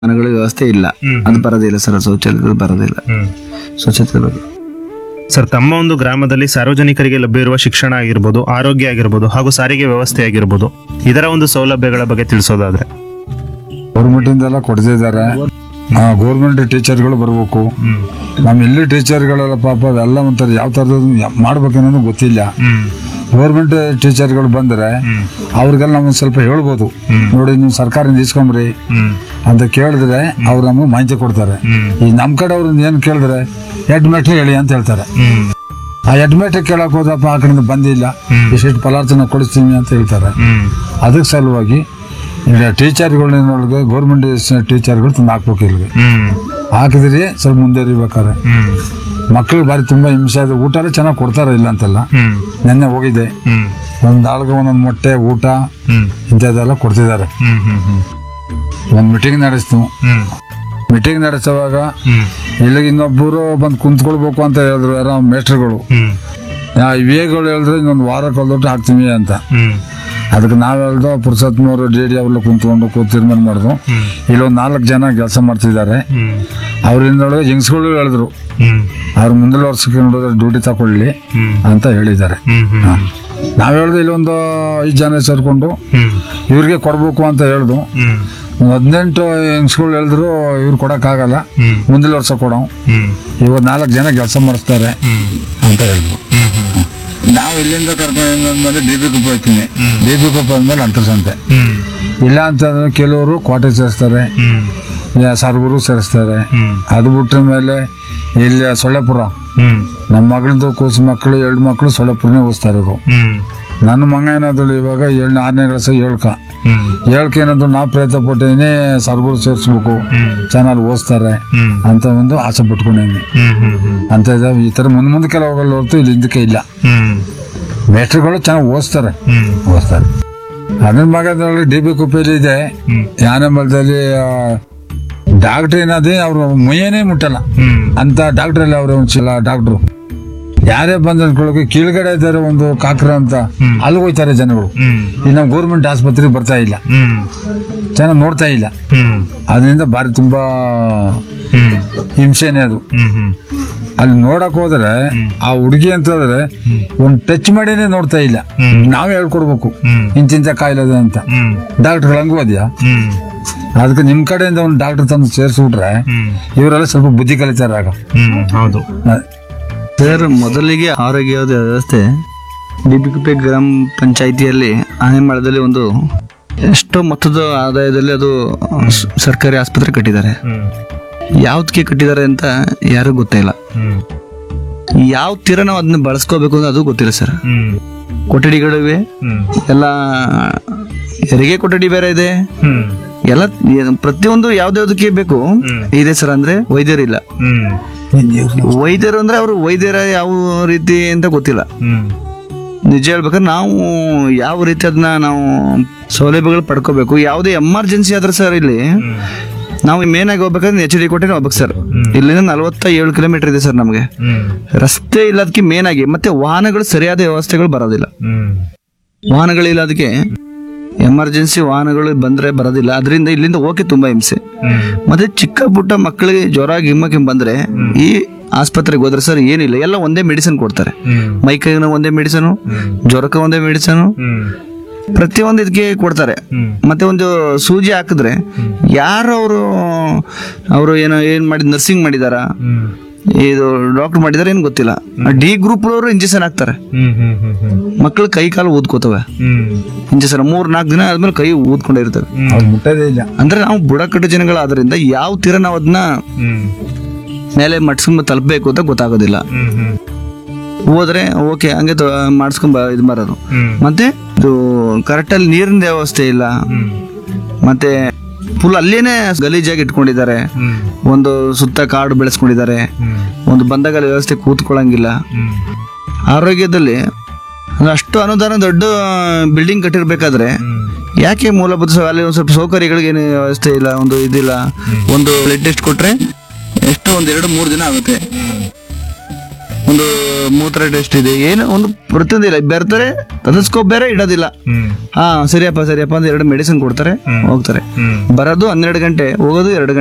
ಮನೆಗಳ ವ್ಯವಸ್ಥೆ ಇಲ್ಲ ಹ್ಮ್. ಅದು ಬರೋದಿಲ್ಲ ಸರ್ ಶೌಚಾಲಯಗಳು ಬರೋದಿಲ್ಲ ಹ್ಮ್ ಸ್ವಚ್ಛತೆ ಬಗ್ಗೆ ಸರ್ ತಮ್ಮ ಒಂದು ಗ್ರಾಮದಲ್ಲಿ ಸಾರ್ವಜನಿಕರಿಗೆ ಲಭ್ಯ ಇರುವ ಶಿಕ್ಷಣ ಆಗಿರ್ಬೋದು ಆರೋಗ್ಯ ಆಗಿರ್ಬೋದು ಹಾಗೂ ಸಾರಿಗೆ ವ್ಯವಸ್ಥೆ ಆಗಿರ್ಬೋದು ಇದರ ಒಂದು ಸೌಲಭ್ಯಗಳ ಬಗ್ಗೆ ತಿಳಿಸೋದಾದ್ರೆ ಗೌರ್ಮೆಂಟ್ ಇಂದೆಲ್ಲ ಕೊಡ್ತಿದ್ದಾರೆ ಗೌರ್ಮೆಂಟ್ ಟೀಚರ್ಗಳು ಬರ್ಬೇಕು ಹ್ಮ್ ನಮ್ಮ ಇಲ್ಲಿ ಟೀಚರ್ಗಳೆಲ್ಲ ಪಾಪ ಅವೆಲ್ಲ ಒಂಥರ ಯಾವ ಥರದ ಮಾಡ್ಬೇಕನ್ನೋದು ಗೊತ್ತಿಲ್ಲ ಹ್ಮ್ ಗೌರ್ಮೆಂಟ್ ಟೀಚರ್ಗಳು ಬಂದ್ರೆ ಹ್ಮ್ ಅವ್ರಿಗೆಲ್ಲ ನಮ್ಗೆ ಸ್ವಲ್ಪ ಹೇಳ್ಬೋದು ಹ್ಮ್. ನೋಡಿ ನೀವು ಸರ್ಕಾರದಿಂದ ಇಸ್ಕೊಂಬ್ರಿ ಹ್ಮ್ ಅಂತ ಕೇಳಿದ್ರೆ ಅವ್ರು ನಮಗೆ ಮಾಹಿತಿ ಕೊಡ್ತಾರೆ ಹ್ಮ್ ಈ ನಮ್ಮ ಕಡೆ ಅವ್ರು ಏನು ಕೇಳಿದ್ರೆ ಹೆಡ್ ಮೇಟ್ರ್ ಹೇಳಿ ಅಂತ ಹೇಳ್ತಾರೆ ಹ್ಮ್ ಆ ಹೆಡ್ ಮೇಟ್ರ್ ಕೇಳಕ್ ಹೋದಪ್ಪ ಆ ಕಡೆಯಿಂದ ಬಂದಿಲ್ಲ ಹ್ಮ್. ಇಷ್ಟಿಷ್ಟು ಪದಾರ್ಥನ ಕೊಡಿಸ್ತೀವಿ ಅಂತ ಹೇಳ್ತಾರೆ ಹ್ಮ್ ಅದಕ್ಕೆ ಸಲುವಾಗಿ ಈಗ ಟೀಚರ್ಗಳೊಳಗೆ ಗೌರ್ಮೆಂಟ್ ಟೀಚರ್ಗಳು ತಂದು ಹಾಕ್ಬೇಕು ಇಲ್ಲಿಗೆ ಹ್ಮ್ ಹಾಕಿದ್ರಿ ಸ್ವಲ್ಪ ಮುಂದುವರಿಬೇಕಾರೆ ಹ್ಮ್ ಮಕ್ಕಳು ಬಾರಿ ತುಂಬಾ ಹಿಂಸೆ ಆದ ಊಟ ಚೆನ್ನಾಗಿ ಕೊಡ್ತಾರೆ ಇಲ್ಲ ಅಂತಲ್ಲ ಹ್ಮ್ ನೆನ್ನೆ ಹೋಗಿದ್ದೆ ಹ್ಮ್ ಒಂದ್ ಆಳ್ಗೆ ಒಂದೊಂದು ಮೊಟ್ಟೆ ಊಟ ಹ್ಮ್ ಇಂಥದ್ದೆಲ್ಲ ಕೊಡ್ತಿದ್ದಾರೆ ಹ್ಮ್ ಹ್ಮ್ ಹ್ಮ್ ಒಂದು ಮೀಟಿಂಗ್ ನಡೆಸ್ತು ಹ್ಮ್ ಮೀಟಿಂಗ್ ನಡೆಸುವಾಗ ಹ್ಮ್ ಇಲ್ಲಿಗೆ ಇನ್ನೊಬ್ಬರು ಬಂದು ಕುಂತ್ಕೊಳ್ಬೇಕು ಅಂತ ಹೇಳಿದ್ರು ಯಾರೋ ಮೇಸ್ಟ್ರುಗಳು ಹ್ಮ್ ವಿವೇಗಳು ಹೇಳಿದ್ರೆ ಇನ್ನೊಂದು ವಾರ ಕಲ್ದೊಟ್ಟು ಹಾಕ್ತೀವಿ ಅಂತ ಹ್ಮ್ ಅದಕ್ಕೆ ನಾವು ಹೇಳ್ದು ಪುರುಷತ್ಮವರು ಡಿ ಡಿ ಅವೆಲ್ಲ ಕುಂತ್ಕೊಂಡು ಕೂತ್ ತೀರ್ಮಾನ ಮಾಡಿದ್ರು ಹ್ಮ್ ಇಲ್ಲೊಂದು ನಾಲ್ಕು ಜನ ಕೆಲಸ ಮಾಡ್ತಿದ್ದಾರೆ ಹ್ಮ್ ಅವರಿಂದೊಳಗೆ ಹೆಂಗ್ಸ್ಗಳು ಹೇಳಿದ್ರು ಹ್ಮ್ ಅವ್ರು ಮುಂದಿನ ವರ್ಷಕ್ಕೆ ನೋಡಿದ್ರೆ ಡ್ಯೂಟಿ ತಗೊಳ್ಳಿ ಹ್ಮ್ ಅಂತ ಹೇಳಿದ್ದಾರೆ ಹ್ಮ್ ಹ್ಮ್ ನಾವ್ ಹೇಳ್ದು ಇಲ್ಲೊಂದು ಐದು ಜನ ಸೇರ್ಕೊಂಡು ಹ್ಮ್ ಇವ್ರಿಗೆ ಕೊಡ್ಬೇಕು ಅಂತ ಹೇಳ್ದು ಹ್ಮ್ ಒಂದು ಹದಿನೆಂಟು ಹೆಂಗ್ಸ್ಗಳು ಹೇಳಿದ್ರು ಇವ್ರು ಕೊಡಕ್ಕಾಗಲ್ಲ ಹ್ಮ್ ಮುಂದಿನ ವರ್ಷ ಕೊಡೋ ಹ್ಮ್ ಇವತ್ತು ನಾಲ್ಕು ಜನ ಕೆಲಸ ಮಾಡಿಸ್ತಾರೆ ಹ್ಮ್ ಅಂತ ಹೇಳಿದ್ರು ನಾವು ಇಲ್ಲಿಂದ ಕರ್ಕೊಂಡು ಡಿ ಬಿ ಕುಪ್ಪ ಹೋಗ್ತೀನಿ ಡಿ ಬಿ ಕುಪ್ಪ ಅಂದ್ಮೇಲೆ ಅಂತರ್ಸಂತೆ ಹ್ಮ್ ಇಲ್ಲ ಅಂತಂದ್ರೆ ಕೆಲವರು ಕೋಟೆ ಸೇರಿಸ್ತಾರೆ ಹ್ಮ್ ಸರ್ಗುರು ಸೇರಿಸ್ತಾರೆ ಹ್ಮ್ ಅದು ಬಿಟ್ಟ ಮೇಲೆ ಇಲ್ಲಿ ಸೊಳ್ಳೆಪುರ ಹ್ಮ್ ನಮ್ಮ ಮಗಳದ್ದು ಕೂಸು ಮಕ್ಕಳು ಎರಡು ಮಕ್ಕಳು ಸೊಳ್ಳೆಪುರನೇ ಓದಿಸ್ತಾ ಇರೋದು ಹ್ಮ್ ನನ್ನ ಮಗ ಏನಾದ್ರು ಇವಾಗ ಏಳನೇ ಆರನೇ ಕ್ಲಾಸ್ ಏಳ್ಕ ಹ್ಮ್ ಏಳ್ಕ ಏನಾದ್ರು ನಾ ಪ್ರಯತ್ನ ಪಟ್ಟಿದ್ದೀನಿ ಸರ್ಗುರು ಸೇರಿಸ್ಬೇಕು ಹ್ಮ್ ಚೆನ್ನಾಗಿ ಓದಿಸ್ತಾರೆ ಹ್ಮ್ ಅಂತ ಒಂದು ಆಸೆ ಪಟ್ಕೊಂಡಿದ್ದೀನಿ ಹ್ಮ್ ಹ್ಮ್ ಹ್ಮ್ ಅಂತ ಇದಾವೆ ಈ ಥರ ಮುಂದೆ ಮುಂದಕ್ಕೆಲ್ಲ ಹೋಗಲ್ಲ ಹೊರತು ಇಲ್ಲಿ ಹಿಂದಕ್ಕೆ ಇಲ್ಲ ಹ್ಮ್ ಮೇಸ್ಟ್ರುಗಳು ಚೆನ್ನಾಗಿ ಓದಿಸ್ತಾರೆ ಹ್ಮ್ ಓದಿಸ್ತಾರೆ ಅದನ್ನ ಮಗದಲ್ಲಿ ಡಿ ಬಿ ಕುಪ್ಪೆಯಲ್ಲಿ ಇದೆ ಹ್ಮ್ ಯಾನಂಬಲದಲ್ಲಿ ಡಾಕ್ಟ್ರ್ ಏನಾದ್ರೆ ಅವ್ರು ಮುಯ್ಯನೇ ಮುಟ್ಟಲ್ಲ ಹ್ಮ್ ಅಂತ ಡಾಕ್ಟರ್ ಅಲ್ಲಿ ಅವ್ರ ಒಂದ್ಸಲ ಡಾಕ್ಟ್ರು ಯಾರೇ ಬಂದ ಅನ್ಕೊಳ್ಳೋಕೆ ಕೀಳ್ಗಡೆ ಇದ್ದಾರೆ ಒಂದು ಕಾಕ್ರ ಅಂತ ಹ್ಮ್. ಅಲ್ಲಿ ಹೋಯ್ತಾರೆ ಜನಗಳು ಹ್ಮ್ ಈ ನಮ್ಮ ಗೌರ್ಮೆಂಟ್ ಆಸ್ಪತ್ರೆಗೆ ಬರ್ತಾ ಇಲ್ಲ ಹ್ಮ್ ಚೆನ್ನಾಗಿ ನೋಡ್ತಾ ಇಲ್ಲ ಹ್ಮ್ ಅದರಿಂದ ಬಾರಿ ತುಂಬಾ ಹ್ಮ್ ಹಿಂಸೆನೆ ಅದು ಹ್ಮ್ ಹ್ಮ್ ಅಲ್ಲಿ ನೋಡಕ್ ಹೋದ್ರೆ ಆ ಹುಡುಗಿ ಅಂತಂದ್ರೆ ಒಂದ್ ಟಚ್ ಮಾಡಿನೇ ನೋಡ್ತಾ ಇಲ್ಲ ಹ್ಮ್. ನಾವೇ ಹೇಳ್ಕೊಡ್ಬೇಕು ಹ್ಮ್ ಇಂತಿಂತ ಕಾಯಿಲೆ ಅದ ಅಂತ ಹ್ಮ್ ಡಾಕ್ಟರ್ಗಳು ಹಂಗೂ ಅದ್ಯಾ ಹ್ಮ್ ಅದಕ್ಕೆ ನಿಮ್ ಕಡೆಯಿಂದ ಒಂದು ಡಾಕ್ಟರ್ ತಂದು ಸೇರಿಸ್ಬಿಟ್ರೆ ಹ್ಮ್ ಇವರೆಲ್ಲ ಸ್ವಲ್ಪ ಬುದ್ಧಿ ಕಲಿತಾರೆ ಆಗ ಹ್ಮ್ ಹೌದು ಸರ್ ಮೊದಲಿಗೆ ಆರೋಗ್ಯ ವ್ಯವಸ್ಥೆ ಬಿಬಿಕುಪ್ಪೆ ಗ್ರಾಮ ಪಂಚಾಯಿತಿಯಲ್ಲಿ ಆನೆಮಾಳದಲ್ಲಿ ಒಂದು ಎಷ್ಟೋ ಮೊತ್ತದ ಆದಾಯದಲ್ಲಿ ಅದು ಸ- ಸರ್ಕಾರಿ ಆಸ್ಪತ್ರೆ ಕಟ್ಟಿದ್ದಾರೆ ಹ್ಮ್ ಯಾವ್ದಕ್ಕೆ ಕಟ್ಟಿದ್ದಾರೆ ಅಂತ ಯಾರಿಗೂ ಗೊತ್ತಿಲ್ಲ ಹ್ಮ್ ಯಾವ ತೀರ ನಾವು ಅದನ್ನ ಬಳಸ್ಕೋಬೇಕು ಅಂತ ಅದು ಗೊತ್ತಿಲ್ಲ ಸರ್ ಹ್ಮ್ ಕೊಠಡಿಗಳಿವೆ ಹ್ಮ್ ಎಲ್ಲ ಹೆರಿಗೆ ಕೊಠಡಿ ಬೇರೆ ಇದೆ ಹ್ಮ್ ಎಲ್ಲ ಏನು- ಪ್ರತಿಯೊಂದು ಯಾವ್ದ್ಯಾವ್ದಕ್ಕೆ ಬೇಕು ಹ್ಮ್. ಇದೆ ಸರ್ ಅಂದ್ರೆ ವೈದ್ಯರಿಲ್ಲ ಹ್ಮ್ ವೈದ್ಯರು ಅಂದ್ರೆ ಅವರು ವೈದ್ಯರ ಯಾವ ರೀತಿ ಅಂತ ಗೊತ್ತಿಲ್ಲ ಹ್ಮ್ ನಿಜ ಹೇಳ್ಬೇಕಾದ್ರೆ ನಾವು ಯಾವ ರೀತಿ ಅದನ್ನ ನಾವು ಸೌಲಭ್ಯಗಳು ಪಡ್ಕೋಬೇಕು ಯಾವುದೇ ಎಮರ್ಜೆನ್ಸಿ ಆದ್ರೆ ಸರ್ ಇಲ್ಲಿ ಹ್ಮ್ ನಾವು ಮೇನ್ ಆಗಿ ಹೋಗ್ಬೇಕಾದ್ರೆ ಎಚ್ ಡಿ ಕೊಟ್ಟೆ ಹೋಗ್ಬೇಕು ಸರ್ ಇಲ್ಲಿಂದ ನಲವತ್ತ ಏಳು ಕಿಲೋಮೀಟರ್ ಇದೆ ಸರ್ ನಮಗೆ ಹ್ಮ್ ರಸ್ತೆ ಇಲ್ಲದಕ್ಕೆ ಮೇನ್ ಆಗಿ ಮತ್ತೆ ವಾಹನಗಳು ಸರಿಯಾದ ವ್ಯವಸ್ಥೆಗಳು ಬರೋದಿಲ್ಲ ಹ್ಮ್ ವಾಹನಗಳಿಲ್ಲ ಅದಕ್ಕೆ ಎಮರ್ಜೆನ್ಸಿ ವಾಹನಗಳು ಬಂದ್ರೆ ಬರೋದಿಲ್ಲ ಅದರಿಂದ ಇಲ್ಲಿಂದ ಹೋಗಕ್ಕೆ ತುಂಬಾ ಹಿಂಸೆ ಹ್ಮ್ ಮತ್ತೆ ಚಿಕ್ಕ ಪುಟ್ಟ ಮಕ್ಕಳಿಗೆ ಜ್ವರ ಗಿಮ್ಮಕ್ಕೆ ಬಂದ್ರೆ ಈ ಆಸ್ಪತ್ರೆಗೆ ಹೋದ್ರೆ ಸರ್ ಏನಿಲ್ಲ ಎಲ್ಲ ಒಂದೇ ಮೆಡಿಸಿನ್ ಕೊಡ್ತಾರೆ ಹ್ಮ್ ಮೈಕೈನ ಒಂದೇ ಮೆಡಿಸನು ಹ್ಮ್ ಜ್ವರಕ್ಕೆ ಒಂದೇ ಮೆಡಿಸನು ಹ್ಮ್ ಪ್ರತಿಯೊಂದು ಇದಕ್ಕೆ ಕೊಡ್ತಾರೆ ಹ್ಮ್ ಮತ್ತೆ ಒಂದು ಸೂಜಿ ಹಾಕಿದ್ರೆ ಯಾರು ಅವರು ಅವರು ಏನೋ ಏನ್ ಮಾಡಿ ನರ್ಸಿಂಗ್ ಮಾಡಿದಾರ ಹ್ಮ್ ಇದು ಡಾಕ್ಟರ್ ಮಾಡಿದಾರೆ ಏನು ಗೊತ್ತಿಲ್ಲ ಡಿ ಗ್ರೂಪ್ ಅವರು ಇಂಜೆಕ್ಷನ್ ಹಾಕ್ತಾರೆ ಹ್ಮ್ ಹ್ಮ್ ಹ್ಮ್ ಹ್ಮ್ ಮಕ್ಕಳು ಕೈ ಕಾಲು ಊದ್ಕೋತವೆ ಹ್ಮ್ ಇಂಜೆಕ್ಷನ್ ಮೂರ್ ನಾಲ್ಕು ದಿನ ಆದ್ಮೇಲೆ ಕೈ ಊದ್ಕೊಂಡೇ ಇರ್ತವೆ ಅವ್ರು ಮುಟ್ಟೋದೇ ಇಲ್ಲ ಅಂದ್ರೆ ನಾವು ಬುಡಕಟ್ಟು ಜನಗಳಾದ್ರಿಂದ ಯಾವ ತೀರ ನಾವು ಅದನ್ನ ಹ್ಮ್ ಮೇಲೆ ಮಟ್ಸ್ಕೊಂಡ್ ತಲುಪಬೇಕು ಅಂತ ಗೊತ್ತಾಗೋದಿಲ್ಲ ಹ್ಮ್ ಹ್ಮ್ ಹೋದ್ರೆ ಓಕೆ ಹಂಗೆ ತ- ಮಾಡಿಸ್ಕೊಂಡ್ ಬ- ಇದು ಮಾರೋದು ಹ್ಮ್ ಮತ್ತೆ ಇದು ಕರೆಕ್ಟಲ್ಲಿ ನೀರಿನ ವ್ಯವಸ್ಥೆ ಇಲ್ಲ ಹ್ಮ್ ಮತ್ತೆ ಫುಲ್ ಅಲ್ಲೇನೆ ಗಲೀಜಾಗಿ ಇಟ್ಕೊಂಡಿದ್ದಾರೆ ಹ್ಮ್ ಒಂದು ಸುತ್ತ ಕಾಡು ಬೆಳೆಸ್ಕೊಂಡಿದ್ದಾರೆ ಹ್ಮ್ ಒಂದು ಬಂದಾಗ ವ್ಯವಸ್ಥೆ ಕೂತ್ಕೊಳ್ಳಂಗಿಲ್ಲ ಹ್ಮ್ ಆರೋಗ್ಯದಲ್ಲಿ ಅಂದ್ರೆ ಅಷ್ಟು ಅನುದಾನ ದೊಡ್ಡ ಬಿಲ್ಡಿಂಗ್ ಕಟ್ಟಿರ್ಬೇಕಾದ್ರೆ ಹ್ಮ್ ಯಾಕೆ ಮೂಲಭೂತ ಸೌ- ಅಲ್ಲಿ ಒಂದು ಸ್ವಲ್ಪ ಸೌಕರ್ಯಗಳಿಗೆ ಏನು ವ್ಯವಸ್ಥೆ ಇಲ್ಲ ಒಂದು ಇದಿಲ್ಲ ಒಂದು ಬ್ಲಡ್ ಟೆಸ್ಟ್ ಕೊಟ್ರೆ ಎಷ್ಟು ಒಂದ್ ಎರಡು ಮೂರು ದಿನ ಆಗುತ್ತೆ ಒಂದು ಮೂತ್ರ ಟೆಸ್ಟ್ ಇದೆ ಏನು ಒಂದು ಪ್ರತಿಯೊಂದು ಇಲ್ಲ ಬರ್ತಾರೆ ತದಸ್ಕೋಪ್ ಬೇರೆ ಇಡೋದಿಲ್ಲ ಹ್ಮ್ ಹಾ ಸರಿಯಪ್ಪ ಸರಿಯಪ್ಪ ಅಂತ ಎರಡು ಮೆಡಿಸಿನ್ ಕೊಡ್ತಾರೆ ಹೋಗ್ತಾರೆ ಹ್ಮ್ ಬರೋದು ಹನ್ನೆರಡು ಗಂಟೆ ಹೋಗೋದು ಎರಡು